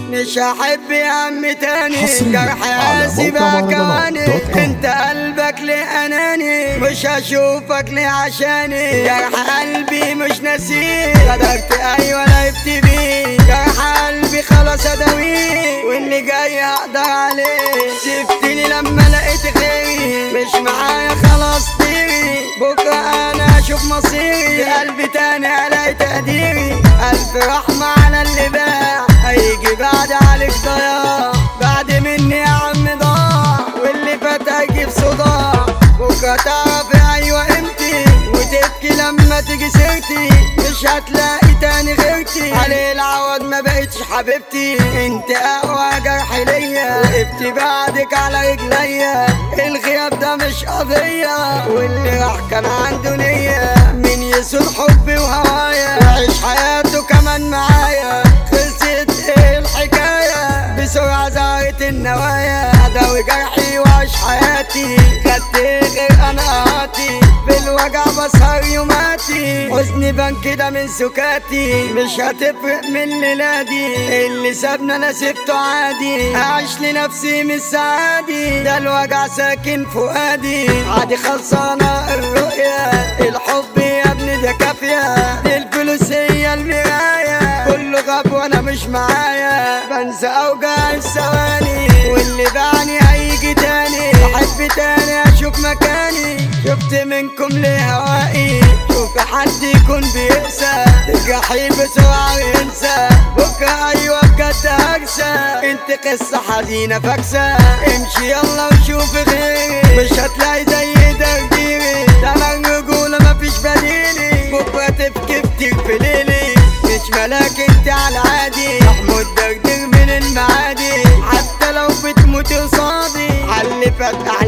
مش هحب يا عم تاني حصرياً جرح على قاسي موقع بقى مهرجانات كواني دوت كوم. انت قلبك ليه اناني مش هشوفك ليه عشاني جرح قلبي مش ناسيه غدرت ايوه لعبت بيه جرح قلبي خلاص اداويه واللي جاي هقدر عليه سبتني لما لقيت غيري مش معايا خلاص طيري بكره انا اشوف مصيري قلبي تاني الاقي تقديري الف رحمه على اللي باع هيجي بعد عليك ضياع بعد مني يا عم ضاع واللي فات هيجيب صداع بكره تعرف ايوه قيمتي وتبكي لما تيجي سيرتي مش هتلاقي تاني غيرتي علي العوض ما بقتش حبيبتي انت اقوى جرح ليا وقفت بعدك على رجليا الغياب ده مش قضية واللي راح كان عنده نية مين يسود حبي وهوايا وعيش حياته كمان معايا خلصت ايه الحكاية بسرعة زهرت النوايا اداوي جرحي وعيش حياتي خدت ايه غير انا قاتي بالوجع بسهر يوماتي حزني بان كده من سكاتي مش هتفرق من ليلادي اللي سابنا انا سبته عادي اعيش لنفسي مش سعادي ده الوجع ساكن فؤادي عادي خلصانة الرؤية الحب يا ابني ده كافية دي الفلوس هي المراية كله غاب وانا مش معايا بنسى اوجاع الثواني واللي باعني هيجي تاني بحب تاني اشوف مكاني شفت منكم ليه هوائي شوف حد يكون بيقسى الجحيم بسرعة وينسى بكرة ايوه بجد هرسى انت قصة حزينة فاكسة امشي يلا وشوف غيري مش هتلاقي زي تقديري ده انا الرجولة مفيش بديلي بكرة تبكي كتير في ليلي مش ملاك انت على العادي محمود دردر من المعادي حتى لو بتموت قصادي علي فتح